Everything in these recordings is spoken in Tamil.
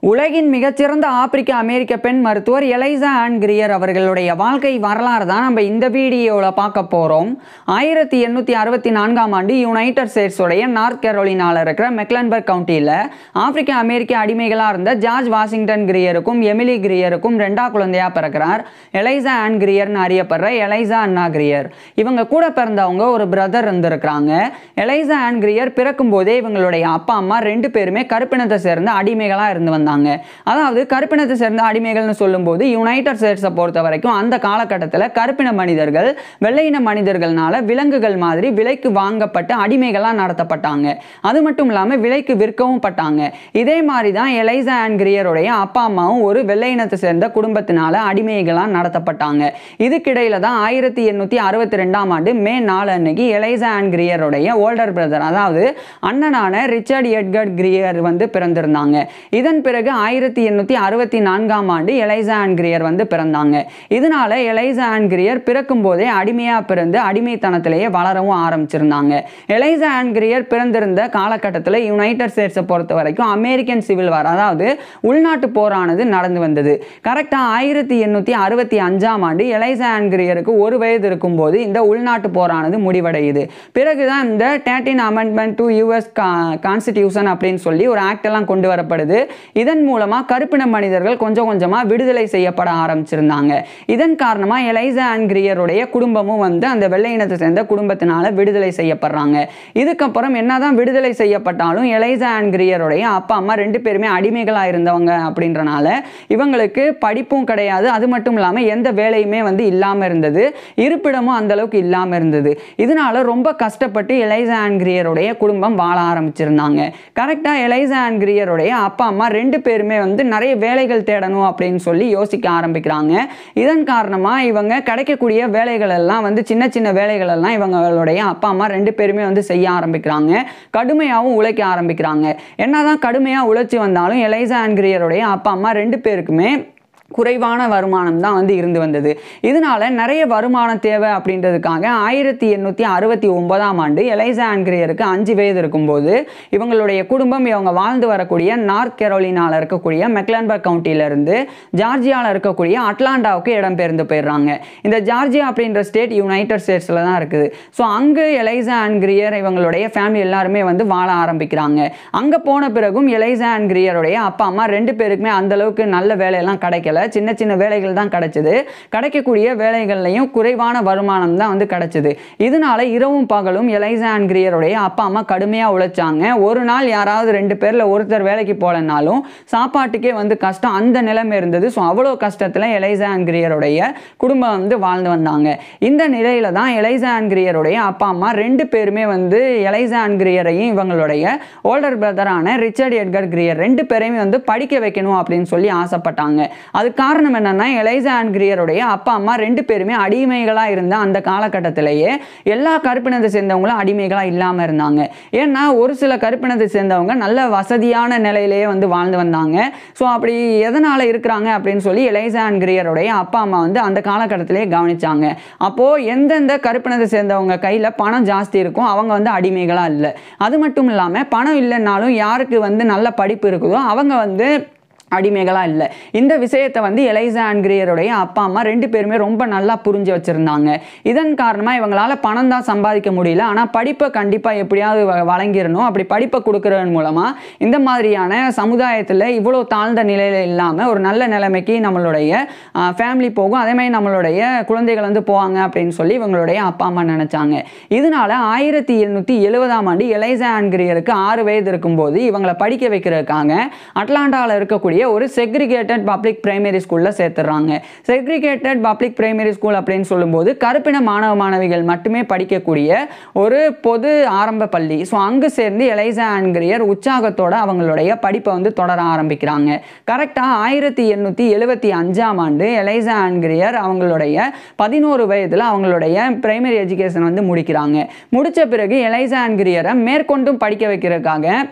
உலகின் மிகச்சிறந்த ஆப்பிரிக்க அமெரிக்க பெண் மருத்துவர் எலைசா ஆன் கிரியர் அவர்களுடைய வாழ்க்கை வரலாறு தான் நம்ம இந்த வீடியோவில் பார்க்க போகிறோம் ஆயிரத்தி எண்ணூற்றி அறுபத்தி நான்காம் ஆண்டு யுனைடெட் ஸ்டேட்ஸுடைய நார்த் கரோலினாவில் இருக்கிற மெக்லன்பர்க் கவுண்டியில் ஆப்பிரிக்க அமெரிக்க அடிமைகளாக இருந்த ஜார்ஜ் வாஷிங்டன் கிரியருக்கும் எமிலி கிரியருக்கும் ரெண்டா குழந்தையாக பிறக்கிறார் எலைசா ஆன் கிரியர்னு அறியப்படுற எலைசா அண்ணா கிரியர் இவங்க கூட பிறந்தவங்க ஒரு பிரதர் இருந்திருக்கிறாங்க எலைசா ஆன் கிரியர் பிறக்கும் போதே இவங்களுடைய அப்பா அம்மா ரெண்டு பேருமே கருப்பினத்தை சேர்ந்த அடிமைகளாக இருந்து வந்தாங்க அதாவது கருப்பினத்தை சேர்ந்த அடிமைகள்னு சொல்லும்போது யுனைடெட் ஸ்டேட்ஸை பொறுத்த வரைக்கும் அந்த காலகட்டத்தில் கருப்பின மனிதர்கள் வெள்ளையின மனிதர்கள்னால விலங்குகள் மாதிரி விலைக்கு வாங்கப்பட்டு அடிமைகளாக நடத்தப்பட்டாங்க அது மட்டும் இல்லாமல் விலைக்கு விற்கவும் பட்டாங்க இதே மாதிரி தான் எலைசா அண்ட் கிரியருடைய அப்பா அம்மாவும் ஒரு வெள்ளையினத்தை சேர்ந்த குடும்பத்தினால அடிமைகளாக நடத்தப்பட்டாங்க இதுக்கிடையில தான் ஆயிரத்தி எண்ணூற்றி அறுபத்தி ரெண்டாம் ஆண்டு மே நாலு அன்னைக்கு எலைசா அண்ட் கிரியருடைய ஓல்டர் பிரதர் அதாவது அண்ணனான ரிச்சர்ட் எட்கர்ட் கிரியர் வந்து பிறந்திருந்தாங்க இதன் பிறகு ஆயிரத்தி எண்ணூற்றி அறுபத்தி நான்காம் ஆண்டு எலைசா அண்ட் கிரியர் வந்து பிறந்தாங்க இதனால எலைசா அண்ட் கிரியர் பிறக்கும் போதே அடிமையாக பிறந்து அடிமைத்தனத்திலேயே வளரவும் ஆரம்பிச்சிருந்தாங்க எலைசா அண்ட் கிரியர் பிறந்திருந்த காலகட்டத்தில் யுனைடெட் ஸ்டேட்ஸை பொறுத்த வரைக்கும் அமெரிக்கன் சிவில் வார் அதாவது உள்நாட்டு போரானது நடந்து வந்தது கரெக்டாக ஆயிரத்தி எண்ணூற்றி அறுபத்தி அஞ்சாம் ஆண்டு எலைசா அண்ட் கிரியருக்கு ஒரு வயது இருக்கும்போது இந்த உள்நாட்டு போரானது முடிவடையுது பிறகுதான் இந்த thirteen amendment to US constitution அப்படின்னு சொல்லி ஒரு ஆக்ட் எல்லாம் கொண்டு வரப்படுது இதன் மூலமாக கருப்பின மனிதர்கள் கொஞ்சம் கொஞ்சமாக விடுதலை செய்யப்பட ஆரம்பிச்சிருந்தாங்க இதன் காரணமாக எலைசா அண்ட் கிரியருடைய குடும்பமும் வந்து அந்த வெள்ளை இனத்தை சேர்ந்த குடும்பத்தினால விடுதலை செய்யப்படுறாங்க இதுக்கப்புறம் என்னதான் விடுதலை செய்யப்பட்டாலும் எலைசா அண்ட் கிரியருடைய அப்பா அம்மா ரெண்டு பேருமே அடிமைகளாக இருந்தவங்க அப்படின்றனால இவங்களுக்கு படிப்பும் கிடையாது அது மட்டும் இல்லாமல் எந்த வேலையுமே வந்து இல்லாமல் இருந்தது இருப்பிடமும் அந்த அளவுக்கு இல்லாமல் இருந்தது இதனால ரொம்ப கஷ்டப்பட்டு எலைசா அண்ட் கிரியருடைய குடும்பம் வாழ ஆரம்பிச்சிருந்தாங்க கரெக்டாக எலைசா அண்ட் கிரியருடைய அப்பா அம்மா ரெண்டு பேருமே வந்து நிறைய வேலைகள் தேடணும் அப்படின்னு சொல்லி யோசிக்க ஆரம்பிக்கிறாங்க இதன் காரணமாக இவங்க கிடைக்கக்கூடிய வேலைகள் எல்லாம் வந்து சின்ன சின்ன வேலைகள் எல்லாம் இவங்களுடைய அப்பா அம்மா ரெண்டு பேருமே வந்து செய்ய ஆரம்பிக்கிறாங்க கடுமையாகவும் உழைக்க ஆரம்பிக்கிறாங்க என்னதான் கடுமையாக உழைச்சி வந்தாலும் எலைசா அண்ட் கிரியருடைய அப்பா அம்மா ரெண்டு பேருக்குமே குறைவான வருமானம் தான் வந்து இருந்து வந்தது இதனால நிறைய வருமானம் தேவை அப்படின்றதுக்காக ஆயிரத்தி எண்ணூற்றி அறுபத்தி ஒன்பதாம் ஆண்டு எலைசா ஆண்கிரியருக்கு அஞ்சு வயது இருக்கும்போது இவங்களுடைய குடும்பம் இவங்க வாழ்ந்து வரக்கூடிய நார்த் கெரோலினாவில் இருக்கக்கூடிய மெக்லன்பர்க் கவுண்டியிலிருந்து ஜார்ஜியாவில் இருக்கக்கூடிய அட்லாண்டாவுக்கு இடம்பெயர்ந்து போயிடுறாங்க இந்த ஜார்ஜியா அப்படின்ற ஸ்டேட் யுனைடெட் ஸ்டேட்ஸில் தான் இருக்குது ஸோ அங்கு எலைசா அண்ட் கிரியர் இவங்களுடைய ஃபேமிலி எல்லாருமே வந்து வாழ ஆரம்பிக்கிறாங்க அங்கே போன பிறகும் எலைசா அண்ட் கிரியருடைய அப்பா அம்மா ரெண்டு பேருக்குமே அந்தளவுக்கு நல்ல வேலையெல்லாம் கிடைக்கல சின்ன சின்ன வேலைகள் தான் கிடைச்சது கிடைக்கக்கூடிய வேலைகள்லையும் குறைவான வருமானம் தான் வந்து கிடைச்சது இதனால இரவும் பகலும் எலைசா அண்ட் கிரியருடைய அப்பா அம்மா கடுமையாக உழைச்சாங்க ஒரு நாள் யாராவது ரெண்டு பேரில் ஒருத்தர் வேலைக்கு போகலனாலும் சாப்பாட்டுக்கே வந்து கஷ்டம் அந்த நிலைமை இருந்தது ஸோ அவ்வளோ கஷ்டத்தில் எலைசா அண்ட் கிரியருடைய குடும்பம் வந்து வாழ்ந்து வந்தாங்க இந்த நிலையில தான் எலைசா அண்ட் கிரியருடைய அப்பா அம்மா ரெண்டு பேருமே வந்து எலைசா அண்ட் கிரியரையும் இவங்களுடைய ஓல்டர் பிரதரான ரிச்சர்ட் எட்கர் கிரியர் ரெண்டு பேரையும் வந்து படிக்க வைக்கணும் அப்படின்னு சொல்லி ஆசைப்பட்டாங்க அது காரணம் என்னன்னா எலைசா அண்ட் கிரியருடைய அப்பா அம்மா ரெண்டு பேருமே அடிமைகளாக இருந்த அந்த காலகட்டத்திலேயே எல்லா கருப்பினத்தை சேர்ந்தவங்களும் அடிமைகளாக இல்லாமல் இருந்தாங்க ஏன்னா ஒரு சில கருப்பினத்தை சேர்ந்தவங்க நல்ல வசதியான நிலையிலேயே வந்து வாழ்ந்து வந்தாங்க ஸோ அப்படி எதனால் இருக்கிறாங்க அப்படின்னு சொல்லி எலைசா அண்ட் கிரியருடைய அப்பா அம்மா வந்து அந்த காலகட்டத்திலேயே கவனிச்சாங்க அப்போது எந்தெந்த கருப்பினத்தை சேர்ந்தவங்க கையில் பணம் ஜாஸ்தி இருக்கும் அவங்க வந்து அடிமைகளாக இல்லை அது மட்டும் இல்லாமல் பணம் இல்லைன்னாலும் யாருக்கு வந்து நல்ல படிப்பு இருக்குதோ அவங்க வந்து அடிமைகளாக இல்லை இந்த விஷயத்தை வந்து எலைசா அண்ட் கிரியருடைய அப்பா அம்மா ரெண்டு பேருமே ரொம்ப நல்லா புரிஞ்சு வச்சுருந்தாங்க இதன் காரணமாக இவங்களால பணம் தான் சம்பாதிக்க முடியல ஆனால் படிப்பை கண்டிப்பாக எப்படியாவது வ- வழங்கிடணும் அப்படி படிப்பை கொடுக்கறதன் மூலமாக இந்த மாதிரியான சமுதாயத்தில் இவ்வளோ தாழ்ந்த நிலையில் இல்லாமல் ஒரு நல்ல நிலைமைக்கு நம்மளுடைய ஃபேமிலி போகும் அதே மாதிரி நம்மளுடைய குழந்தைகள் வந்து போவாங்க அப்படின்னு சொல்லி இவங்களுடைய அப்பா அம்மா நினச்சாங்க இதனால ஆயிரத்தி எண்ணூற்றி எழுபதாம் ஆண்டு எலைசா அண்ட் கிரியருக்கு ஆறு வயது இருக்கும்போது இவங்களை படிக்க வைக்கிறதுக்காக அட்லாண்டாவில் இருக்கக்கூடிய ஒரு செக்ரிகேட்டட் பப்ளிக் பிரைமரி ஸ்கூலில் சேர்த்துறாங்க செக்ரிகேட்டட் பப்ளிக் பிரைமரி ஸ்கூல் அப்படின்னு சொல்லும்போது கருப்பின மாணவ மாணவிகள் மட்டுமே படிக்கக்கூடிய ஒரு பொது ஆரம்ப பள்ளி ஸோ அங்கு சேர்ந்து எலைசா ஆண்கிரியர் உற்சாகத்தோட அவங்களுடைய படிப்பை வந்து தொடர ஆரம்பிக்கிறாங்க கரெக்டாக ஆயிரத்தி எண்ணூற்றி எழுபத்தி அஞ்சாம் ஆண்டு எலைசா ஆண்கிரியர் அவங்களுடைய பதினோரு வயதில் அவங்களுடைய பிரைமரி எஜுகேஷன் வந்து முடிக்கிறாங்க முடித்த பிறகு எலைசா ஆண்கிரியரை மேற்கொண்டும் படிக்க வைக்கிறதுக்காக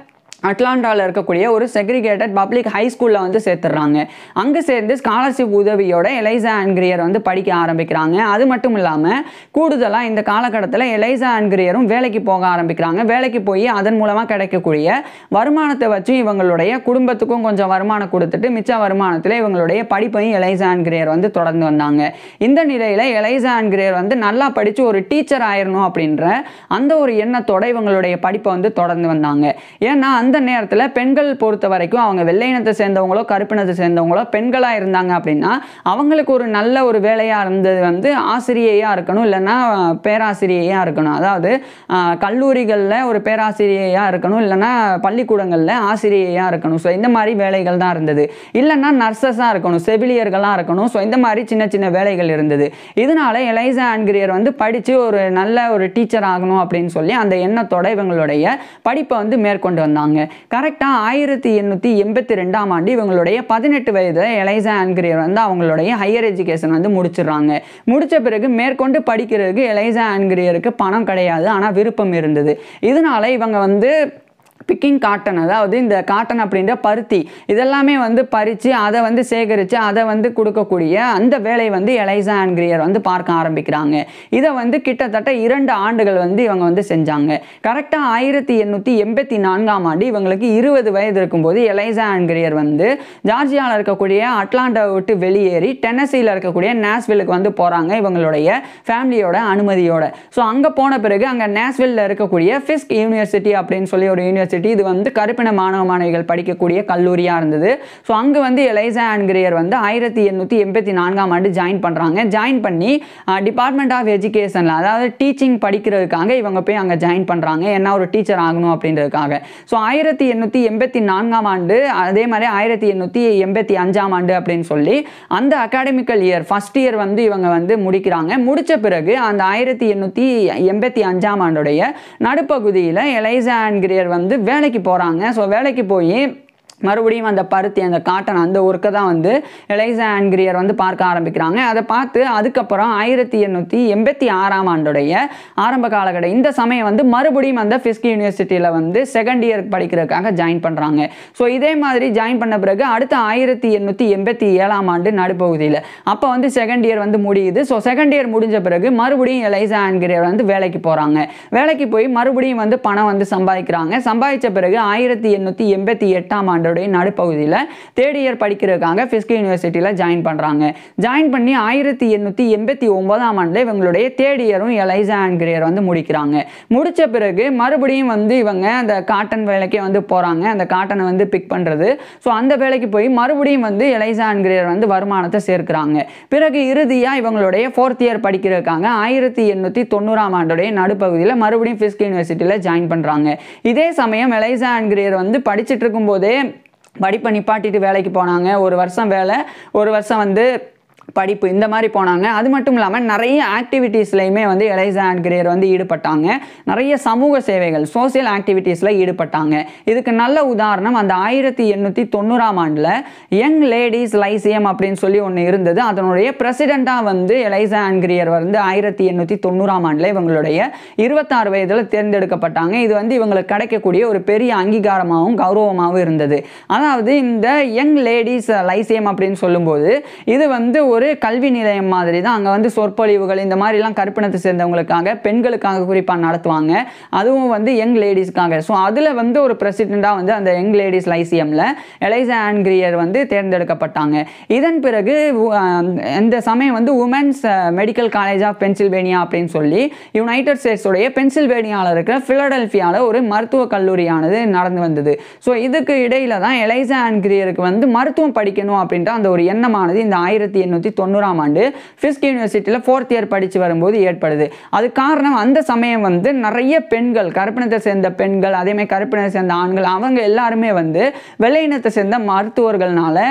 அட்லாண்டாவில் இருக்கக்கூடிய ஒரு செக்ரிகேட்டட் பப்ளிக் ஹை ஸ்கூலில் வந்து சேர்த்துடுறாங்க அங்கே சேர்ந்து ஸ்காலர்ஷிப் உதவியோட எலைசா ஆன்கிரியர் வந்து படிக்க ஆரம்பிக்கிறாங்க அது மட்டும் இல்லாமல் கூடுதலாக இந்த காலகட்டத்தில் எலைசா ஆன்கிரியரும் வேலைக்கு போக ஆரம்பிக்கிறாங்க வேலைக்கு போய் அதன் மூலமாக கிடைக்கக்கூடிய வருமானத்தை வச்சு இவங்களுடைய குடும்பத்துக்கும் கொஞ்சம் வருமானம் கொடுத்துட்டு மிச்ச வருமானத்தில் இவங்களுடைய படிப்பையும் எலைசா ஆன்கிரியர் வந்து தொடர்ந்து வந்தாங்க இந்த நிலையில் எலைசா ஆன்கிரியர் வந்து நல்லா படித்து ஒரு டீச்சர் ஆயிரணும் அப்படின்ற அந்த ஒரு எண்ணத்தோட இவங்களுடைய படிப்பை வந்து தொடர்ந்து வந்தாங்க ஏன்னா அந்த நேரத்தில் பெண்கள் பொறுத்த வரைக்கும் அவங்க வெள்ளையினத்தை சேர்ந்தவங்களோ கருப்பினத்தை சேர்ந்தவங்களோ பெண்களாக இருந்தாங்க அப்படின்னா அவங்களுக்கு ஒரு நல்ல ஒரு வேலையாக இருந்தது வந்து ஆசிரியையாக இருக்கணும் இல்லைன்னா பேராசிரியையாக இருக்கணும் அதாவது கல்லூரிகளில் ஒரு பேராசிரியையாக இருக்கணும் இல்லைன்னா பள்ளிக்கூடங்களில் ஆசிரியையாக இருக்கணும் ஸோ இந்த மாதிரி வேலைகள் தான் இருந்தது இல்லைன்னா நர்சஸாக இருக்கணும் செவிலியர்களாக இருக்கணும் ஸோ இந்த மாதிரி சின்ன சின்ன வேலைகள் இருந்தது இதனால எலைசா ஆன்கிரியர் வந்து படித்து ஒரு நல்ல ஒரு டீச்சர் ஆகணும் அப்படின்னு சொல்லி அந்த எண்ணத்தோட இவங்களுடைய படிப்பை வந்து மேற்கொண்டு வந்தாங்க கரெக்டாக ஆயிரத்தி எண்ணூற்றி எண்பத்தி ரெண்டாம் ஆண்டு இவங்களுடைய பதினெட்டு வயது எலைசா ஆன்கிரியர் வந்து அவங்களுடைய ஹையர் எஜுகேஷன் வந்து முடிச்சிடுறாங்க முடிச்ச பிறகு மேற்கொண்டு படிக்கிறதுக்கு எலைசா ஆன்கிரியருக்கு பணம் கிடையாது ஆனால் விருப்பம் இருந்தது இதனால இவங்க வந்து பிக்கிங் காட்டன் அதாவது இந்த காட்டன் அப்படின்ற பருத்தி இதெல்லாமே வந்து பறித்து அதை வந்து சேகரித்து அதை வந்து கொடுக்கக்கூடிய அந்த வேலை வந்து எலைசா ஆன்கிரியர் வந்து பார்க்க ஆரம்பிக்கிறாங்க இதை வந்து கிட்டத்தட்ட இரண்டு ஆண்டுகள் வந்து இவங்க வந்து செஞ்சாங்க கரெக்டாக ஆயிரத்தி எண்ணூற்றி எண்பத்தி நான்காம் ஆண்டு இவங்களுக்கு இருபது வயது இருக்கும்போது எலைசா ஆன்கிரியர் வந்து ஜார்ஜியாவில் இருக்கக்கூடிய அட்லாண்டாவை விட்டு வெளியேறி டென்னசியில் இருக்கக்கூடிய நேஸ்வில்லுக்கு வந்து போகிறாங்க இவங்களுடைய ஃபேமிலியோட அனுமதியோட ஸோ அங்கே போன பிறகு அங்கே நேஸ்வில்ல இருக்கக்கூடிய ஃபிஸ்க் யூனிவர்சிட்டி அப்படின்னு சொல்லி ஒரு யூனிவர்சிட்டி இது வந்து கருப்பின மாணவ மாணவிகள் படிக்கக்கூடிய கல்லூரியாக இருந்தது ஸோ அங்கே வந்து எலைசா ஆன்கிரியர் வந்து ஆயிரத்தி எண்ணூற்றி எண்பத்தி நான்காம் ஆண்டு ஜாயின் பண்ணுறாங்க ஜாயின் பண்ணி டிபார்ட்மெண்ட் ஆஃப் எஜுகேஷனில் அதாவது டீச்சிங் படிக்கிறதுக்காக இவங்க போய் அங்கே ஜாயின் பண்ணுறாங்க என்ன ஒரு டீச்சர் ஆகணும் அப்படின்றதுக்காக ஸோ ஆயிரத்தி எண்ணூற்றி எண்பத்தி நான்காம் ஆண்டு அதே மாதிரி ஆயிரத்தி எண்ணூற்றி எண்பத்தி அஞ்சாம் ஆண்டு அப்படின்னு சொல்லி அந்த அகாடமிக்கல் இயர் ஃபஸ்ட் இயர் வந்து இவங்க வந்து முடிக்கிறாங்க முடித்த பிறகு அந்த ஆயிரத்தி எண்ணூற்றி எண்பத்தி அஞ்சாம் ஆண்டுடைய நடுப்பகுதியில் எலைசா ஆன்கிரியர் வந்து வேலைக்கு போகிறாங்க ஸோ வேலைக்கு போய் மறுபடியும் அந்த பருத்தி அந்த காட்டன் அந்த ஒர்க்கை தான் வந்து எலைசா ஆன்கிரியர் வந்து பார்க்க ஆரம்பிக்கிறாங்க அதை பார்த்து அதுக்கப்புறம் ஆயிரத்தி எண்ணூற்றி எண்பத்தி ஆறாம் ஆண்டுடைய ஆரம்ப காலகட்டம் இந்த சமயம் வந்து மறுபடியும் அந்த ஃபிஸ்க் யூனிவர்சிட்டியில் வந்து செகண்ட் இயர் படிக்கிறதுக்காக ஜாயின் பண்ணுறாங்க ஸோ இதே மாதிரி ஜாயின் பண்ண பிறகு அடுத்த ஆயிரத்தி எண்ணூற்றி எண்பத்தி ஏழாம் ஆண்டு நடுப்பகுதியில் அப்போ வந்து செகண்ட் இயர் வந்து முடியுது ஸோ செகண்ட் இயர் முடிஞ்ச பிறகு மறுபடியும் எலைசா ஆன்கிரியர் வந்து வேலைக்கு போகிறாங்க வேலைக்கு போய் மறுபடியும் வந்து பணம் வந்து சம்பாதிக்கிறாங்க சம்பாதிச்ச பிறகு ஆயிரத்தி எண்ணூற்றி எண்பத்தி எட்டாம் ஆண்டு அவங்களுடைய நடுப்பகுதியில் தேர்ட் இயர் படிக்கிறதுக்காக ஃபிஸ்க் யூனிவர்சிட்டியில் ஜாயின் பண்ணுறாங்க ஜாயின் பண்ணி ஆயிரத்தி எண்ணூற்றி எண்பத்தி ஒன்பதாம் ஆண்டில் இவங்களுடைய தேர்ட் இயரும் எலைசா ஆன்கிரியர் வந்து முடிக்கிறாங்க முடித்த பிறகு மறுபடியும் வந்து இவங்க அந்த காட்டன் வேலைக்கே வந்து போகிறாங்க அந்த காட்டனை வந்து பிக் பண்ணுறது ஸோ அந்த வேலைக்கு போய் மறுபடியும் வந்து எலைசா ஆன்கிரியர் வந்து வருமானத்தை சேர்க்கிறாங்க பிறகு இறுதியாக இவங்களுடைய ஃபோர்த் இயர் படிக்கிறதுக்காக ஆயிரத்தி எண்ணூற்றி தொண்ணூறாம் ஆண்டுடைய நடுப்பகுதியில் மறுபடியும் ஃபிஸ்க் யூனிவர்சிட்டியில் ஜாயின் பண்ணுறாங்க இதே சமயம் எலைசா ஆன்கிரியர் வந்து படிச்சுட்டு இருக்கும்போதே படிப்பை நிப்பாட்டிட்டு வேலைக்கு போனாங்க ஒரு வருஷம் வேலை ஒரு வருஷம் வந்து படிப்பு இந்த மாதிரி போனாங்க அது மட்டும் இல்லாமல் நிறைய ஆக்டிவிட்டீஸ்லையுமே வந்து எலைசா அண்ட் கிரேயர் வந்து ஈடுபட்டாங்க நிறைய சமூக சேவைகள் சோசியல் ஆக்டிவிட்டீஸில் ஈடுபட்டாங்க இதுக்கு நல்ல உதாரணம் அந்த ஆயிரத்தி எண்ணூற்றி தொண்ணூறாம் ஆண்டில் யங் லேடிஸ் லைசியம் அப்படின்னு சொல்லி ஒன்று இருந்தது அதனுடைய பிரசிடெண்ட்டாக வந்து எலைசா அண்ட் கிரியர் வந்து ஆயிரத்தி எண்ணூற்றி தொண்ணூறாம் ஆண்டில் இவங்களுடைய இருபத்தாறு வயதில் தேர்ந்தெடுக்கப்பட்டாங்க இது வந்து இவங்களுக்கு கிடைக்கக்கூடிய ஒரு பெரிய அங்கீகாரமாகவும் கௌரவமாகவும் இருந்தது அதாவது இந்த யங் லேடிஸ் லைசியம் அப்படின்னு சொல்லும்போது இது வந்து ஒரு கல்வி நிலையம் மாதிரி தான் அங்கே வந்து சொற்பொழிவுகள் இந்த மாதிரிலாம் கருப்பினத்தை சேர்ந்தவங்களுக்காக பெண்களுக்காக குறிப்பாக நடத்துவாங்க அதுவும் வந்து யங் லேடிஸ்க்காக ஸோ அதில் வந்து ஒரு பிரசிடெண்ட்டாக வந்து அந்த யங் லேடிஸ் லைசியமில் எலைசா ஆன்கிரியர் வந்து தேர்ந்தெடுக்கப்பட்டாங்க இதன் பிறகு உ- அஹ் இந்த சமயம் வந்து women's medical college of Pennsylvania அப்படின்னு சொல்லி யுனைடெட் ஸ்டேட்ஸோடைய பென்சில்வேனியாவில் இருக்கிற ஃபிலடெல்ஃபியாவில் ஒரு மருத்துவக் கல்லூரியானது நடந்து வந்தது ஸோ இதுக்கு இடையில தான் எலைசா ஆன்கிரியருக்கு வந்து மருத்துவம் படிக்கணும் அப்படின்ற அந்த ஒரு எண்ணமானது இந்த ஆயிரத்தி எண்ணூற்றி தொண்ணூறாம் ஆண்டு ஃபிஸ்க் யூனிவர்சிட்டியில் ஃபோர்த் இயர் படித்து வரும்போது ஏற்படுது அது காரணம் அந்த சமயம் வந்து நிறைய பெண்கள் கருப்பினத்தை சேர்ந்த பெண்கள் அதே மாதிரி கருப்பினத்தை சேர்ந்த ஆண்கள் அவங்க எல்லாருமே வந்து வெள்ளையினத்தை சேர்ந்த மருத்துவர்கள்னால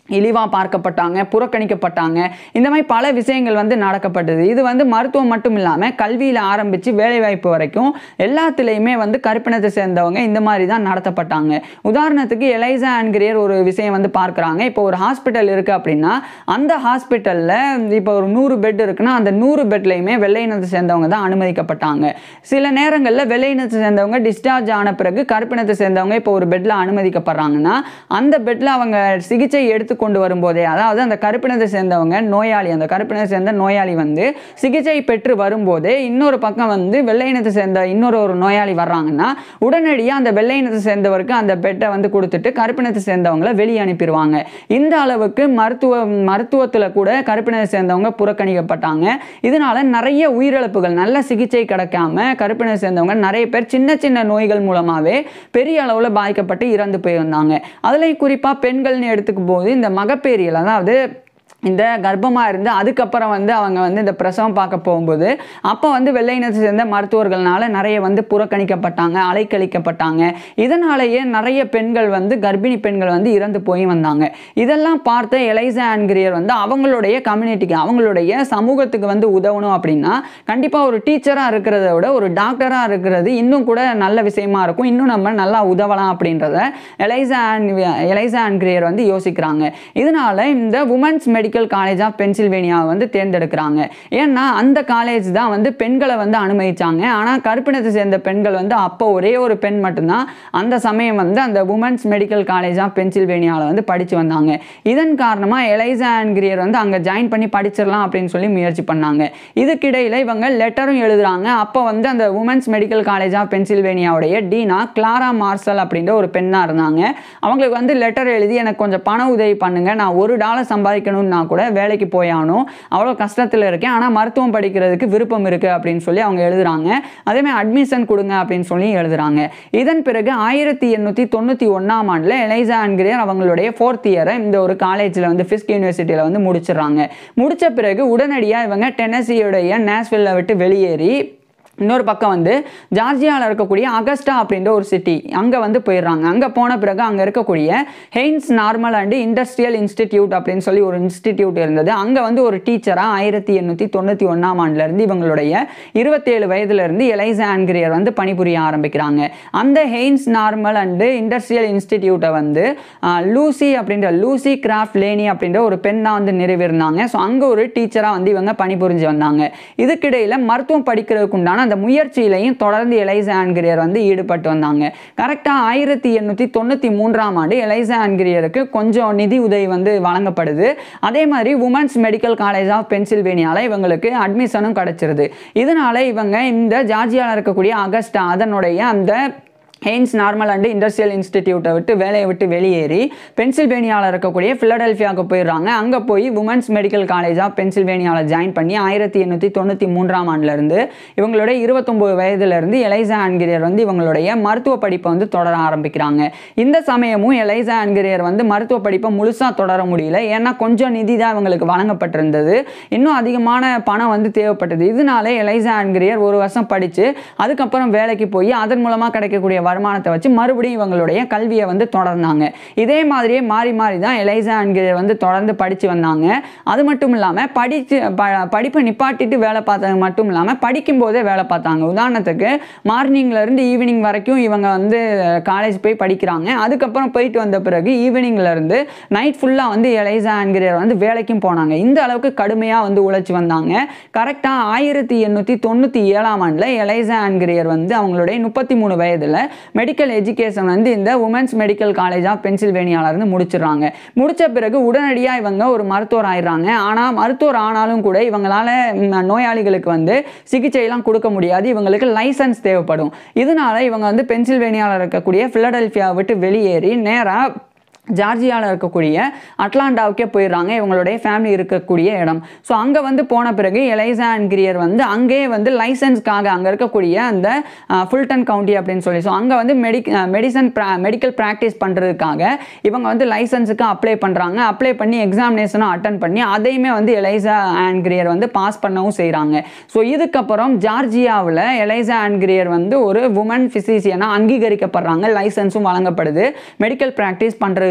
இழிவாக பார்க்கப்பட்டாங்க புறக்கணிக்கப்பட்டாங்க இந்த மாதிரி பல விஷயங்கள் வந்து நடக்கப்பட்டது இது வந்து மருத்துவம் மட்டும் இல்லாமல் கல்வியில் ஆரம்பித்து வேலைவாய்ப்பு வரைக்கும் எல்லாத்துலேயுமே வந்து கருப்பினத்தை சேர்ந்தவங்க இந்த மாதிரி தான் நடத்தப்பட்டாங்க உதாரணத்துக்கு எலைசா அன்கிரியர் ஒரு விஷயம் வந்து பார்க்குறாங்க இப்போ ஒரு ஹாஸ்பிட்டல் இருக்குது அப்படின்னா அந்த ஹாஸ்பிட்டலில் இப்போ ஒரு நூறு பெட் இருக்குன்னா அந்த நூறு பெட்லையுமே வெள்ளை இனத்தை சேர்ந்தவங்க தான் அனுமதிக்கப்பட்டாங்க சில நேரங்களில் வெள்ளை இனத்தை சேர்ந்தவங்க டிஸ்சார்ஜ் ஆன பிறகு கருப்பினத்தை சேர்ந்தவங்க இப்போ ஒரு பெட்டில் அனுமதிக்கப்படுறாங்கன்னா அந்த பெட்டில் அவங்க சிகிச்சை எடுத்து கொண்டு வரும்போதே அதாவது அந்த கருப்பினத்தை சேர்ந்தவங்க நோயாளி அந்த கருப்பினத்தை சேர்ந்த நோயாளி வந்து சிகிச்சை பெற்று வரும்போதே இன்னொரு பக்கம் வந்து வெள்ளை இனத்தை சேர்ந்த இன்னொரு ஒரு நோயாளி வர்றாங்கன்னா உடனடியாக அந்த வெள்ளை இனத்தை சேர்ந்தவருக்கு அந்த பெட்டை வந்து கொடுத்துட்டு கருப்பினத்தை சேர்ந்தவங்கள வெளியே அனுப்பிடுவாங்க இந்த அளவுக்கு மருத்துவ மருத்துவத்தில் கூட கருப்பினத்தை சேர்ந்தவங்க புறக்கணிக்கப்பட்டாங்க இதனால நிறைய உயிரிழப்புகள் நல்ல சிகிச்சை கிடைக்காம கருப்பினத்தை சேர்ந்தவங்க நிறைய பேர் சின்ன சின்ன நோய்கள் மூலமாகவே பெரிய அளவில் பாதிக்கப்பட்டு இறந்து போயிருந்தாங்க அதுலேயும் குறிப்பாக பெண்கள்னு எடுத்துக்கும் போது இந்த மகப்பேறியல் அதாவது இந்த கர்ப்பமாக இருந்து அதுக்கப்புறம் வந்து அவங்க வந்து இந்த பிரசவம் பார்க்க போகும்போது அப்போ வந்து வெள்ளை இனத்தை சேர்ந்த மருத்துவர்கள்னால நிறைய வந்து புறக்கணிக்கப்பட்டாங்க அலைக்கழிக்கப்பட்டாங்க இதனாலேயே நிறைய பெண்கள் வந்து கர்ப்பிணி பெண்கள் வந்து இறந்து போய் வந்தாங்க இதெல்லாம் பார்த்த எலைசா ஆன்கிரியர் வந்து அவங்களுடைய கம்யூனிட்டிக்கு அவங்களுடைய சமூகத்துக்கு வந்து உதவணும் அப்படின்னா கண்டிப்பாக ஒரு டீச்சராக இருக்கிறத விட ஒரு டாக்டராக இருக்கிறது இன்னும் கூட நல்ல விஷயமா இருக்கும் இன்னும் நம்ம நல்லா உதவலாம் அப்படின்றத எலைசா ஆன் எலைசா ஆன்கிரியர் வந்து யோசிக்கிறாங்க இதனால இந்த women's medical college of Pennsylvania வந்து தேர்ந்தெடுக்கிறாங்க ஏன்னா அந்த காலேஜ் தான் வந்து பெண்களை வந்து அனுமதிச்சாங்க ஆனால் கருப்பினத்தை சேர்ந்த பெண்கள் வந்து அப்போ ஒரே ஒரு பெண் மட்டும்தான் அந்த சமயம் வந்து அந்த உமன்ஸ் மெடிக்கல் காலேஜ் ஆஃப் பென்சில்வேனியாவில் வந்து படித்து வந்தாங்க இதன் காரணமாக எலைசா ஆன்கிரியர் வந்து அங்கே ஜாயின் பண்ணி படிச்சிடலாம் அப்படின்னு சொல்லி முயற்சி பண்ணாங்க இதுக்கிடையில் இவங்க லெட்டரும் எழுதுறாங்க அப்போ வந்து அந்த உமன்ஸ் மெடிக்கல் காலேஜ் ஆஃப் பென்சில்வேனியாவுடைய டீனா கிளாரா மார்சல் அப்படின்ற ஒரு பெண்ணாக இருந்தாங்க அவங்களுக்கு வந்து லெட்டர் எழுதி எனக்கு கொஞ்சம் பண உதவி பண்ணுங்க நான் ஒரு டாலர் சம்பாதிக்கணும்னா கூட வேலைக்கு போயாகணும் அவ்வளோ கஷ்டத்தில் இருக்கேன் ஆனால் மருத்துவம் படிக்கிறதுக்கு விருப்பம் இருக்குது அப்படின்னு சொல்லி அவங்க எழுதுறாங்க அதேமாதிரி அட்மிஷன் கொடுங்க அப்படின்னு சொல்லி எழுதுறாங்க இதன் பிறகு ஆயிரத்தி எண்ணூற்றி தொண்ணூற்றி ஒன்றாம் ஆண்டில் எலைசா அன்கிரியர் அவங்களுடைய ஃபோர்த் இயரை இந்த ஒரு காலேஜில் வந்து ஃபிஸ்க் யூனிவர்சிட்டியில் வந்து முடிச்சிடுறாங்க முடிச்ச பிறகு உடனடியாக இவங்க டென்னசியுடைய நேஸ்வில்லை விட்டு வெளியேறி இன்னொரு பக்கம் வந்து ஜார்ஜியாவில் இருக்கக்கூடிய அகஸ்டா அப்படின்ற ஒரு சிட்டி அங்கே வந்து போயிடுறாங்க அங்கே போன பிறகு அங்கே இருக்கக்கூடிய Haines normal and industrial institute அப்படின்னு சொல்லி ஒரு இன்ஸ்டிடியூட் இருந்தது அங்கே வந்து ஒரு டீச்சராக ஆயிரத்தி எண்ணூற்றி தொண்ணூற்றி ஒன்றாம் ஆண்டுலேருந்து இவங்களுடைய இருபத்தேழு வயதுலேருந்து எலைசா ஆன்கிரியர் வந்து பணிபுரிய ஆரம்பிக்கிறாங்க அந்த ஹெய்ன்ஸ் நார்மல் அண்டு இண்டஸ்ட்ரியல் இன்ஸ்டிடியூட்டை வந்து ஆஹ், லூசி அப்படின்ற லூசி கிராஃப்ட் லேனி அப்படின்ற ஒரு பெண்ணாக வந்து நிறைவேறினாங்க ஸோ அங்கே ஒரு டீச்சராக வந்து இவங்க பணிபுரிஞ்சு வந்தாங்க இதுக்கிடையில் மருத்துவம் படிக்கிறதுக்கு உண்டான அந்த முயற்சியிலையும் தொடர்ந்து எலைசா ஆன்கிரியர் வந்து ஈடுபட்டு வந்தாங்க கரெக்டாக ஆயிரத்தி எண்ணூற்றி தொண்ணூற்றி மூன்றாம் ஆண்டு எலைசா ஆன்கிரியருக்கு கொஞ்சம் நிதி உதவி வந்து வழங்கப்படுது அதே மாதிரி உமன்ஸ் மெடிக்கல் காலேஜ் ஆஃப் பென்சில்வேனியாவில் இவங்களுக்கு அட்மிஷனும் கிடச்சிருது இதனால இவங்க இந்த ஜார்ஜியாவில் இருக்கக்கூடிய அகஸ்டா அதனுடைய அந்த ஹெய்ன்ஸ் நார்மல் அண்ட் இண்டஸ்ட்ரியல் இன்ஸ்டிடியூட்டை விட்டு வேலையை விட்டு வெளியேறி பென்சில்வேனியாவில் இருக்கக்கூடிய ஃபிலடெல்ஃபியாவுக்கு போயிடுறாங்க அங்கே போய் உமன்ஸ் மெடிக்கல் காலேஜ் ஆஃப் பென்சில்வேனியாவில் ஜாயின் பண்ணி ஆயிரத்தி எண்ணூற்றி தொண்ணூற்றி மூன்றாம் ஆண்டுலேருந்து இவங்களுடைய இருபத்தொம்போது வயதுலேருந்து எலைசா ஆன்கிரியர் வந்து இவங்களுடைய மருத்துவ படிப்பை வந்து தொடர ஆரம்பிக்கிறாங்க இந்த சமயமும் எலைசா ஆன்கிரியர் வந்து மருத்துவ படிப்பை முழுசாக தொடர முடியல ஏன்னா கொஞ்சம் நிதி தான் இவங்களுக்கு வழங்கப்பட்டிருந்தது இன்னும் அதிகமான பணம் வந்து தேவைப்பட்டது இதனால எலைசா ஆன்கிரியர் ஒரு வருஷம் படித்து அதுக்கப்புறம் வேலைக்கு போய் அதன் மூலமாக கிடைக்கக்கூடிய வருமானத்தை வச்சு மறுபடியும் இவங்களுடைய கல்வியை வந்து தொடர்ந்தாங்க இதே மாதிரியே மாறி மாறி தான் எலைசா ஆன்கிரியர் வந்து தொடர்ந்து படித்து வந்தாங்க அது மட்டும் இல்லாமல் படித்து ப படிப்பை நிப்பாட்டிட்டு வேலை பார்த்தது மட்டும் இல்லாமல் படிக்கும்போதே வேலை பார்த்தாங்க உதாரணத்துக்கு மார்னிங்ல இருந்து ஈவினிங் வரைக்கும் இவங்க வந்து காலேஜ் போய் படிக்கிறாங்க அதுக்கப்புறம் போயிட்டு வந்த பிறகு ஈவினிங்ல இருந்து நைட் ஃபுல்லாக வந்து எலைசா ஆன்கிரியர் வந்து வேலைக்கும் போனாங்க இந்த அளவுக்கு கடுமையாக வந்து உழைச்சி வந்தாங்க கரெக்டாக ஆயிரத்தி எண்ணூற்றி தொண்ணூற்றி ஏழாம் ஆண்டில் எலைசா ஆன்கிரியர் வந்து அவங்களுடைய முப்பத்தி மூணு வயதில் மெடிக்கல் எஜுகேஷன் வந்து இந்த உமன்ஸ் மெடிக்கல் காலேஜ் ஆஃப் பென்சில்வேனியால இருந்து முடிச்சிடுறாங்க முடிச்ச பிறகு உடனடியாக இவங்க ஒரு மருத்துவர் ஆயிடுறாங்க ஆனால் மருத்துவர் ஆனாலும் கூட இவங்களால ம், நோயாளிகளுக்கு வந்து சிகிச்சையெல்லாம் கொடுக்க முடியாது இவங்களுக்கு லைசன்ஸ் தேவைப்படும் இதனால இவங்க வந்து பென்சில்வேனியாவில் இருக்கக்கூடிய பிலடெல்ஃபியா விட்டு வெளியேறி நேராக ஜார்ஜியாவில் இருக்கக்கூடிய அட்லாண்டாவுக்கே போயிடுறாங்க இவங்களுடைய ஃபேமிலி இருக்கக்கூடிய இடம் ஸோ அங்கே வந்து போன பிறகு எலைசா அண்ட் கிரியர் வந்து அங்கேயே வந்து லைசன்ஸ்க்காக அங்கே இருக்கக்கூடிய அந்த ஃபுல்டன் கவுண்டி அப்படின்னு சொல்லி ஸோ அங்கே வந்து மெடிக் மெடிசன் மெடிக்கல் ப்ராக்டிஸ் பண்ணுறதுக்காக இவங்க வந்து லைசன்ஸுக்கு அப்ளை பண்ணுறாங்க அப்ளை பண்ணி எக்ஸாமினேஷனும் அட்டன் பண்ணி அதையுமே வந்து எலைசா அண்ட் கிரியர் வந்து பாஸ் பண்ணவும் செய்கிறாங்க ஸோ இதுக்கப்புறம் ஜார்ஜியாவில் எலைசா அண்ட் கிரியர் வந்து ஒரு உமன் ஃபிசிஷியனாக அங்கீகரிக்கப்படுறாங்க லைசன்ஸும் வழங்கப்படுது மெடிக்கல் ப்ராக்டிஸ் பண்ணுறதுக்காக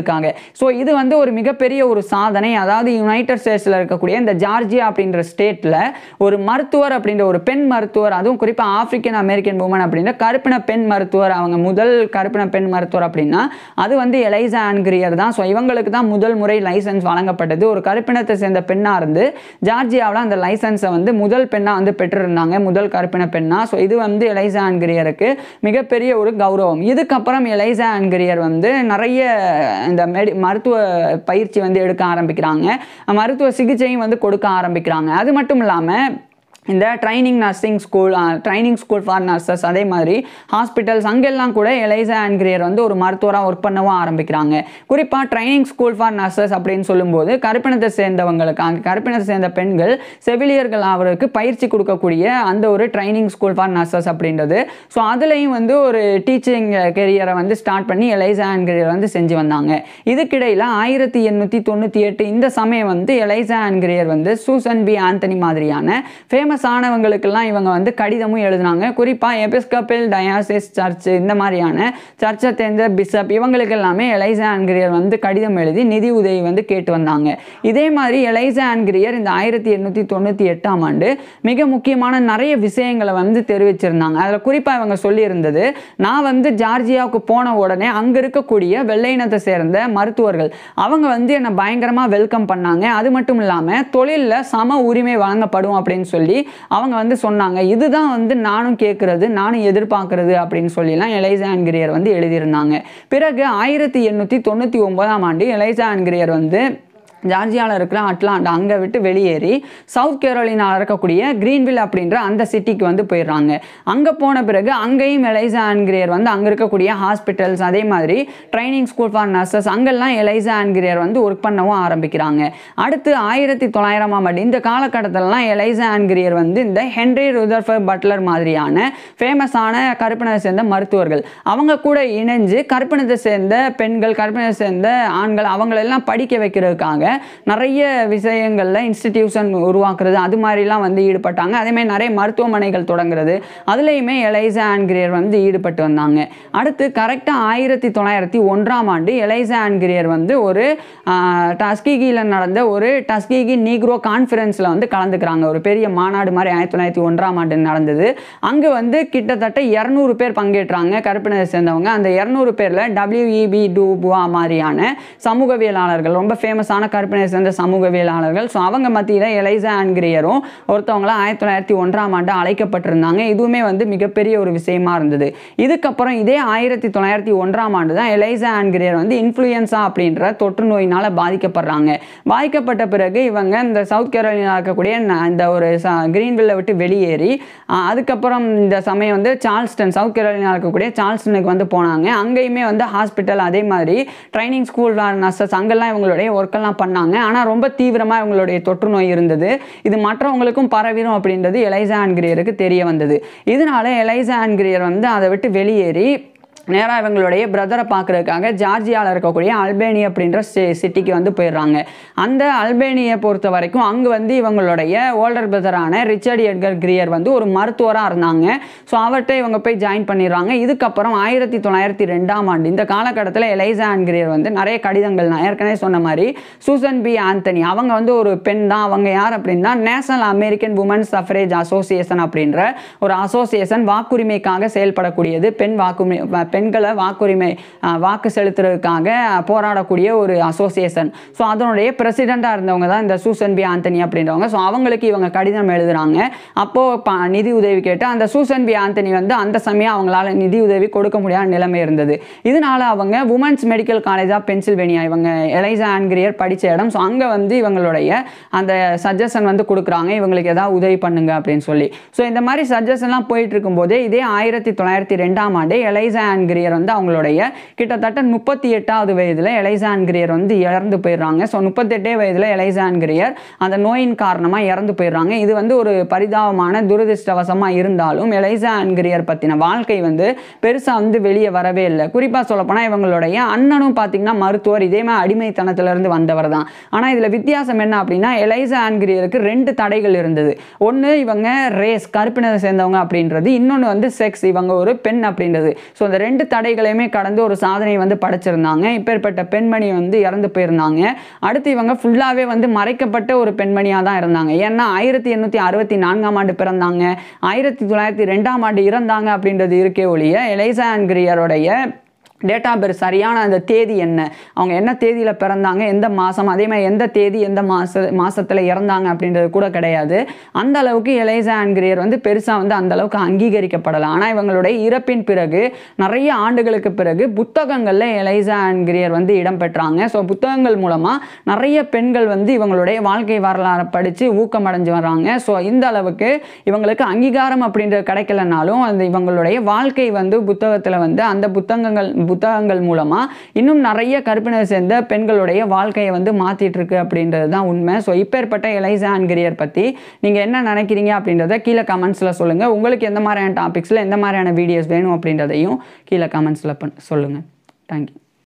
பயிற்சிகளுக்காக ஸோ இது வந்து ஒரு மிகப்பெரிய ஒரு சாதனை அதாவது யுனைடெட் ஸ்டேட்ஸில் இருக்கக்கூடிய இந்த ஜார்ஜியா அப்படின்ற ஸ்டேட்டில் ஒரு மருத்துவர் அப்படின்ற ஒரு பெண் மருத்துவர் அதுவும் குறிப்பாக ஆப்பிரிக்கன் அமெரிக்கன் உமன் அப்படின்ற கருப்பின பெண் மருத்துவர் அவங்க முதல் கருப்பின பெண் மருத்துவர் அப்படின்னா அது வந்து எலைசா ஆன்கிரியர் தான் ஸோ இவங்களுக்கு தான் முதல் முறை லைசன்ஸ் வழங்கப்பட்டது ஒரு கருப்பினத்தை சேர்ந்த பெண்ணாக இருந்து ஜார்ஜியாவில் அந்த லைசன்ஸை வந்து முதல் பெண்ணாக வந்து பெற்றிருந்தாங்க முதல் கருப்பின பெண்ணாக ஸோ இது வந்து எலைசா ஆன்கிரியருக்கு மிகப்பெரிய ஒரு கௌரவம் இதுக்கப்புறம் எலைசா ஆன்கிரியர் வந்து நிறைய இந்த மெடி மருத்துவ பயிற்சி வந்து எடுக்க ஆரம்பிக்கிறாங்க மருத்துவ சிகிச்சையும் வந்து கொடுக்க ஆரம்பிக்கிறாங்க அது மட்டும் இல்லாமல் இந்த training nursing school training school for nurses அதே மாதிரி ஹாஸ்பிட்டல்ஸ் அங்கெல்லாம் கூட எலைசா ஆன்கிரியர் வந்து ஒரு மருத்துவராக ஒர்க் பண்ணவும் ஆரம்பிக்கிறாங்க குறிப்பாக ட்ரைனிங் ஸ்கூல் ஃபார் நர்சஸ் அப்படின்னு சொல்லும்போது கருப்பினத்தை சேர்ந்தவங்களுக்கு அங்கே கருப்பினத்தை சேர்ந்த பெண்கள் செவிலியர்கள் அவருக்கு பயிற்சி கொடுக்கக்கூடிய அந்த ஒரு ட்ரைனிங் ஸ்கூல் ஃபார் நர்சஸ் அப்படின்றது ஸோ அதுலேயும் வந்து ஒரு டீச்சிங் கெரியரை வந்து ஸ்டார்ட் பண்ணி எலைசா ஆன்கிரியர் வந்து செஞ்சு வந்தாங்க இதுக்கிடையில் ஆயிரத்தி எண்ணூற்றி தொண்ணூற்றி எட்டு இந்த சமயம் வந்து எலைசா ஆன்கிரியர் வந்து சூசன் பி ஆந்தனி மாதிரியான ஃபேமஸ் ஆனவங்களுக்கெல்லாம் இவங்க வந்து கடிதமும் எழுதினாங்க குறிப்பாக எபிஸ்கபிள் டயாசிஸ் சர்ச் இந்த மாதிரியான சர்ச்சை சேர்ந்த பிஷப் இவங்களுக்கு எல்லாமே எலைசா ஆன்கிரியர் வந்து கடிதம் எழுதி நிதி உதவி வந்து கேட்டு வந்தாங்க இதே மாதிரி எலைசா ஆன்கிரியர் இந்த ஆயிரத்தி எண்ணூற்றி தொண்ணூற்றி எட்டாம் ஆண்டு மிக முக்கியமான நிறைய விஷயங்களை வந்து தெரிவிச்சிருந்தாங்க அதில் குறிப்பாக இவங்க சொல்லியிருந்தது நான் வந்து ஜார்ஜியாவுக்கு போன உடனே அங்கே இருக்கக்கூடிய வெள்ளையினத்தை சேர்ந்த மருத்துவர்கள் அவங்க வந்து என்னை பயங்கரமாக வெல்கம் பண்ணாங்க அது மட்டும் இல்லாமல் தொழிலில் சம உரிமை வழங்கப்படும் அப்படின்னு சொல்லி அவங்க வந்து சொன்னாங்க இதுதான் வந்து நானும் கேட்குறது நானும் எதிர்பார்க்கறது அப்படின்னு சொல்லிலாம் எலைசா ஆன்கிரியர் வந்து எழுதியிருந்தாங்க பிறகு ஆயிரத்தி எண்ணூற்றி தொண்ணூற்றி ஒன்பதாம் ஆண்டு எலைசா ஆன்கிரியர் வந்து ஜார்ஜியாவில் இருக்கிற அட்லாண்டா அங்கே விட்டு வெளியேறி சவுத் கேரோலினாவில் இருக்கக்கூடிய கிரீன்வில் அப்படின்ற அந்த சிட்டிக்கு வந்து போயிடுறாங்க அங்கே போன பிறகு அங்கேயும் எலைசா ஆன்கிரியர் வந்து அங்கே இருக்கக்கூடிய ஹாஸ்பிட்டல்ஸ் அதே மாதிரி ட்ரைனிங் ஸ்கூல் ஃபார் நர்சஸ் அங்கெல்லாம் எலைசா ஆன்கிரியர் வந்து ஒர்க் பண்ணவும் ஆரம்பிக்கிறாங்க அடுத்து ஆயிரத்தி தொள்ளாயிரமாம் ஆண்டு இந்த காலகட்டத்திலலாம் எலைசா ஆன்கிரியர் வந்து இந்த ஹென்ரி ருதர்ஃபர் பட்லர் மாதிரியான ஃபேமஸான கருப்பினத்தை சேர்ந்த மருத்துவர்கள் அவங்க கூட இணைஞ்சு கருப்பினத்தை சேர்ந்த பெண்கள் கருப்பினத்தை சேர்ந்த ஆண்கள் அவங்களெல்லாம் படிக்க வைக்கிறதுக்காக நிறைய விஷயங்களில் இன்ஸ்டிடியூஷன் உருவாக்குறது அது மாதிரிலாம் வந்து ஈடுபட்டாங்க அதே மாதிரி நிறைய மருத்துவமனைகள் தொடங்குறது அதுலேயுமே எலைசா ஆன்கிரியர் வந்து ஈடுபட்டு வந்தாங்க அடுத்து கரெக்டாக ஆயிரத்தி தொள்ளாயிரத்தி ஒன்றாம் ஆண்டு எலைசா ஆன்கிரியர் வந்து ஒரு டஸ்கிகியில் நடந்த ஒரு டஸ்கிகி நீக்ரோ கான்ஃபரன்ஸில் வந்து கலந்துக்கிறாங்க ஒரு பெரிய மாநாடு மாதிரி ஆயிரத்தி தொள்ளாயிரத்தி ஒன்றாம் ஆண்டு நடந்தது அங்கே வந்து கிட்டத்தட்ட இரநூறு பேர் பங்கேற்றாங்க கருப்பினரை சேர்ந்தவங்க அந்த இரநூறு பேரில் டபிள்யூஇபி டூபுவா மாதிரியான சமூகவியலாளர்கள் ரொம்ப ஃபேமஸான கருப்பினை சேர்ந்த சமூகவியலாளர்கள் ஸோ அவங்க மத்தியில் எலைசா ஆன்கிரியரும் ஒருத்தவங்களாம் ஆயிரத்தி தொள்ளாயிரத்தி ஒன்றாம் ஆண்டு அழைக்கப்பட்டிருந்தாங்க இதுவுமே வந்து மிகப்பெரிய ஒரு விஷயமா இருந்தது இதுக்கப்புறம் இதே ஆயிரத்தி தொள்ளாயிரத்தி ஒன்றாம் ஆண்டு தான் எலைசா ஆன்கிரியர் வந்து இன்ஃப்ளூயன்ஸா அப்படின்ற தொற்று நோயினால் பாதிக்கப்படுறாங்க பாதிக்கப்பட்ட பிறகு இவங்க இந்த சவுத் கேரோலினா இருக்கக்கூடிய ந- இந்த ஒரு கிரீன்வில்லை விட்டு வெளியேறி ஆஹ், அதுக்கப்புறம் இந்த சமயம் வந்து சார்ல்ஸ்டன் சவுத் கேரோலினா இருக்கக்கூடிய சார்ல்ஸ்டனுக்கு வந்து போனாங்க அங்கேயுமே வந்து ஹாஸ்பிட்டல் அதே மாதிரி ட்ரைனிங் ஸ்கூல் நர்சஸ் அங்கெல்லாம் இவங்களுடைய ஒர்க்கெல்லாம் பண்ணாங்க ஆனால் ரொம்ப தீவிரமாக இவங்களுடைய தொற்று நோய் இருந்தது இது மற்றவங்களுக்கும் பரவிடும் அப்படின்றது எலைசா ஆன்கிரியருக்கு தெரிய வந்தது இதனால எலைசா ஆன்கிரியர் வந்து அதை விட்டு வெளியேறி நேராக இவங்களுடைய பிரதரை பார்க்குறதுக்காக ஜார்ஜியாவில் இருக்கக்கூடிய அல்பேனி அப்படின்ற சிட்டிக்கு வந்து போயிடுறாங்க அந்த அல்பேனியை பொறுத்த வரைக்கும் அங்கே வந்து இவங்களுடைய ஓல்டர் பிரதரான ரிச்சர்ட் எட்கர் கிரியர் வந்து ஒரு மருத்துவராக இருந்தாங்க ஸோ அவர்கிட்ட இவங்க போய் ஜாயின் பண்ணிடுறாங்க இதுக்கப்புறம் ஆயிரத்தி தொள்ளாயிரத்தி ரெண்டாம் ஆண்டு இந்த காலகட்டத்தில் எலைசா ஆன் கிரியர் வந்து நிறைய கடிதங்கள் நான் ஏற்கனவே சொன்ன மாதிரி சூசன் பி ஆந்தனி அவங்க வந்து ஒரு பெண் தான் அவங்க யார் அப்படின்னா National American Woman Suffrage Association அப்படின்ற ஒரு அசோசியேஷன் வாக்குரிமைக்காக செயல்படக்கூடியது பெண் வாக்குரிமை பெண்களை வாக்குரிமை அஹ், வாக்கு செலுத்துறதுக்காக போராடக்கூடிய ஒரு அசோசியேஷன் ஸோ அதனுடைய பிரசிடெண்ட்டாக இருந்தவங்க தான் இந்த சூசன் பி ஆந்தனி அப்படின்றவங்க ஸோ அவங்களுக்கு இவங்க கடிதம் எழுதுறாங்க அப்போது ப நிதி உதவி கேட்டு அந்த சூசன் பி ஆந்தனி வந்து அந்த சமயம் அவங்களால நிதி உதவி கொடுக்க முடியாத நிலைமை இருந்தது இதனால அவங்க women's medical college of Pennsylvania இவங்க எலைசா ஆன்கிரியர் படித்த இடம் ஸோ அங்கே வந்து இவங்களுடைய அந்த சஜஷன் வந்து கொடுக்குறாங்க இவங்களுக்கு ஏதாவது உதவி பண்ணுங்க அப்படின்னு சொல்லி ஸோ இந்த மாதிரி சஜஷன்லாம் போயிட்டு இருக்கும்போதே இதே ஆயிரத்தி தொள்ளாயிரத்தி ரெண்டாம் ஆண்டு எலைசா ஆன்கிரியர் வந்து அவங்களுடைய கிட்டத்தட்ட முப்பத்தி எட்டாவது வயதில் எலைசா ஆன்கிரியர் வந்து இறந்து போயிடுறாங்க ஸோ முப்பத்தெட்டே வயதில் எலைசா ஆன்கிரியர் அந்த நோயின் காரணமாக இறந்து போயிடுறாங்க இது வந்து ஒரு பரிதாபமான துரதிர்ஷ்டவசமாக இருந்தாலும் எலைசா ஆன்கிரியர் பற்றின வாழ்க்கை வந்து பெருசாக வந்து வெளியே வரவே இல்லை குறிப்பாக சொல்லப்போனால் இவங்களுடைய அண்ணனும் பார்த்தீங்கன்னா மருத்துவர் இதே மாதிரி அடிமைத்தனத்திலிருந்து வந்தவர் தான் ஆனால் இதில் வித்தியாசம் என்ன அப்படின்னா எலைசா ஆன்கிரியருக்கு ரெண்டு தடைகள் இருந்தது ஒன்று இவங்க ரேஸ் கருப்பினரை சேர்ந்தவங்க அப்படின்றது இன்னொன்று வந்து செக்ஸ் இவங்க ஒரு பெண் அப்படின்றது ஸோ இந்த ரெண்டு ரெண்டு தடைகளையுமே கடந்து ஒரு சாதனை வந்து படைச்சிருந்தாங்க இப்பேற்பட்ட பெண்மணி வந்து இறந்து போயிருந்தாங்க அடுத்து இவங்க ஃபுல்லாகவே வந்து மறைக்கப்பட்ட ஒரு பெண்மணியாக தான் இருந்தாங்க ஏன்னா ஆயிரத்தி எண்ணூற்றி அறுபத்தி நான்காம் ஆண்டு பிறந்தாங்க ஆயிரத்தி தொள்ளாயிரத்தி ரெண்டாம் ஆண்டு இறந்தாங்க அப்படின்றது இருக்கே ஒழிய எலைசா அண்ட் கிரியருடைய டேட் ஆஃப் பர்த் சரியான அந்த தேதி என்ன அவங்க என்ன தேதியில் பிறந்தாங்க எந்த மாதம் அதே மாதிரி எந்த தேதி எந்த மாத மாதத்தில் இறந்தாங்க அப்படின்றது கூட கிடையாது அந்த அளவுக்கு எலைசா அண்ட் கிரியர் வந்து பெருசாக வந்து அந்த அளவுக்கு அங்கீகரிக்கப்படலை ஆனால் இவங்களுடைய இறப்பின் பிறகு நிறைய ஆண்டுகளுக்கு பிறகு புத்தகங்களில் எலைசா அண்ட் கிரியர் வந்து இடம்பெற்றாங்க ஸோ புத்தகங்கள் மூலமாக நிறைய பெண்கள் வந்து இவங்களுடைய வாழ்க்கை வரலாறை படித்து ஊக்கம் அடைஞ்சு வர்றாங்க ஸோ இந்த அளவுக்கு இவங்களுக்கு அங்கீகாரம் அப்படின்றது கிடைக்கலனாலும் அந்த இவங்களுடைய வாழ்க்கை வந்து புத்தகத்தில் வந்து அந்த புத்தகங்கள் புத்தகங்கள் மூலமாக இன்னும் நிறைய கற்பினர் சேர்ந்த பெண்களுடைய வாழ்க்கையை வந்து மாற்றிட்டு இருக்கு அப்படின்றது தான் உண்மை ஸோ இப்பேற்பட்ட எலைசா அண்ட் கிரியர் பற்றி நீங்கள் என்ன நினைக்கிறீங்க அப்படின்றத கீழே கமெண்ட்ஸில் சொல்லுங்கள் உங்களுக்கு எந்த மாதிரியான டாபிக்ஸில் எந்த மாதிரியான வீடியோஸ் வேணும் அப்படின்றதையும் கீழே கமெண்ட்ஸில் சொல்லுங்கள் தேங்க்யூ